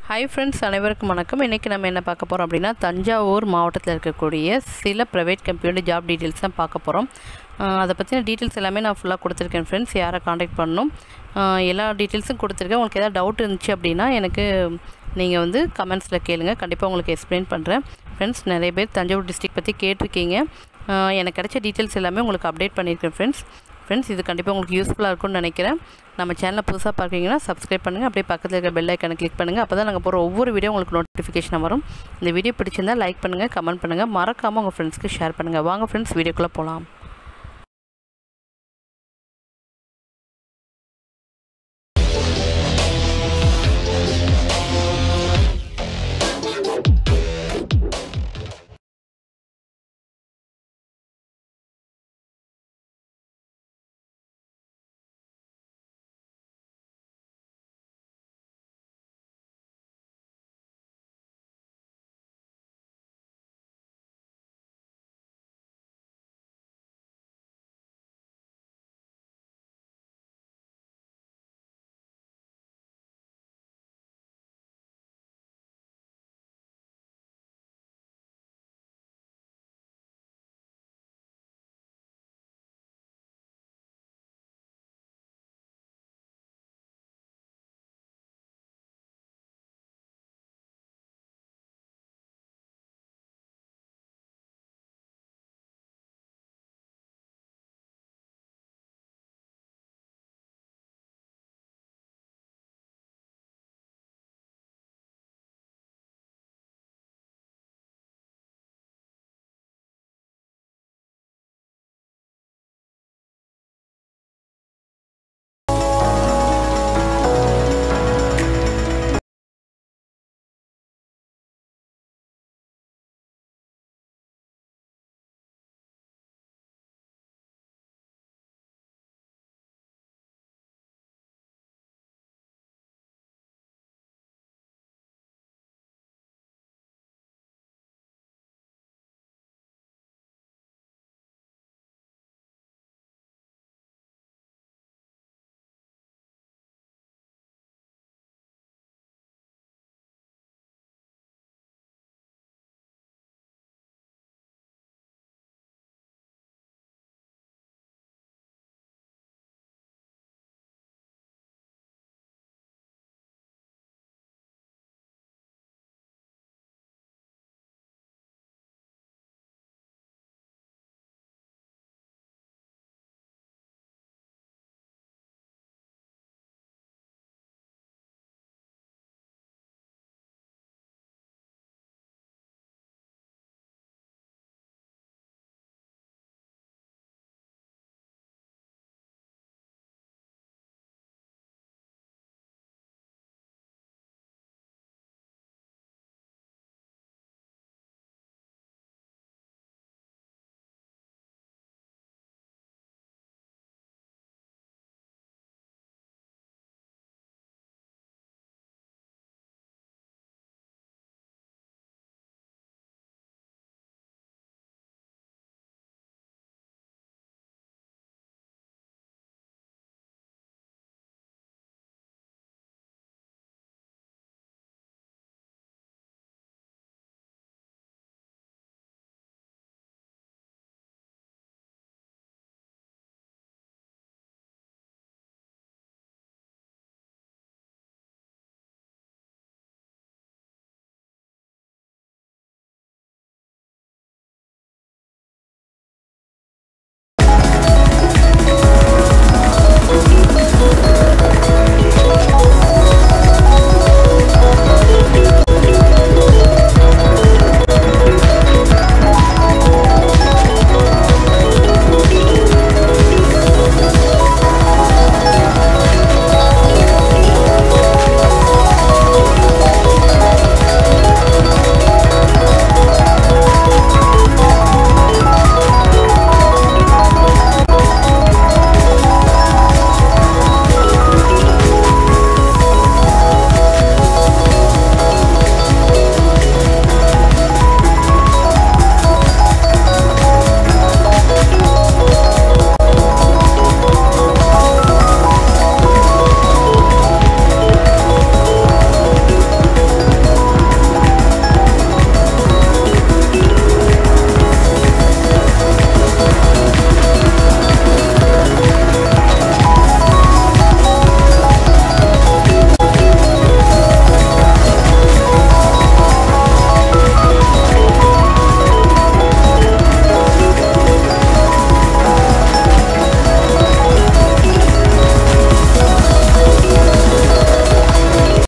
hi friends அனைவருக்கும் வணக்கம் இன்றைக்கி நம்ம என்ன பார்க்க போகிறோம் அப்படின்னா தஞ்சாவூர் மாவட்டத்தில் இருக்கக்கூடிய சில ப்ரைவேட் கம்பெனியோட ஜாப் டீட்டெயில்ஸ் தான் பார்க்க போகிறோம் அதை பற்றின டீட்டெயில்ஸ் எல்லாமே நான் ஃபுல்லாக கொடுத்துருக்கேன் ஃப்ரெண்ட்ஸ் யாரை காண்டாக்ட் பண்ணணும் ஆஹ் எல்லா டீட்டெயில்ஸும் கொடுத்துருக்கேன் உங்களுக்கு ஏதாவது டவுட் இருந்துச்சு அப்படின்னா எனக்கு நீங்கள் வந்து கமெண்ட்ஸில் கேளுங்க கண்டிப்பாக உங்களுக்கு எக்ஸ்பிளைன் பண்ணுறேன் ஃப்ரெண்ட்ஸ் நிறைய பேர் தஞ்சாவூர் டிஸ்ட்ரிக்ட் பற்றி கேட்டிருக்கீங்க ஆஹ் எனக்கு கிடைச்ச டீட்டெயில்ஸ் எல்லாமே உங்களுக்கு அப்டேட் பண்ணியிருக்கேன் ஃப்ரெண்ட்ஸ் ஃப்ரெண்ட்ஸ் இது கண்டிப்பாக உங்களுக்கு யூஸ்ஃபுல்லாக இருக்கும்னு நினைக்கிறேன் நம்ம சேனலை புதுசாக பார்க்குறீங்கன்னா சப்ஸ்கிரைப் பண்ணுங்கள் அப்படியே பக்கத்தில் இருக்கிற பெல் ஐக்கனை கிளிக் பண்ணுங்கள் அப்போ தான் நாங்கள் போகிற ஒவ்வொரு வீடியோ உங்களுக்கு நோட்டிஃபிகேஷன் வரும் இந்த வீடியோ பிடிச்சிருந்தால் லைக் பண்ணுங்கள் கமெண்ட் பண்ணுங்கள் மறக்காமல் உங்கள் ஃப்ரெண்ட்ஸ்க்கு ஷேர் பண்ணுங்கள் வாங்க ஃப்ரெண்ட்ஸ் வீடியோக்குள்ளே போகலாம்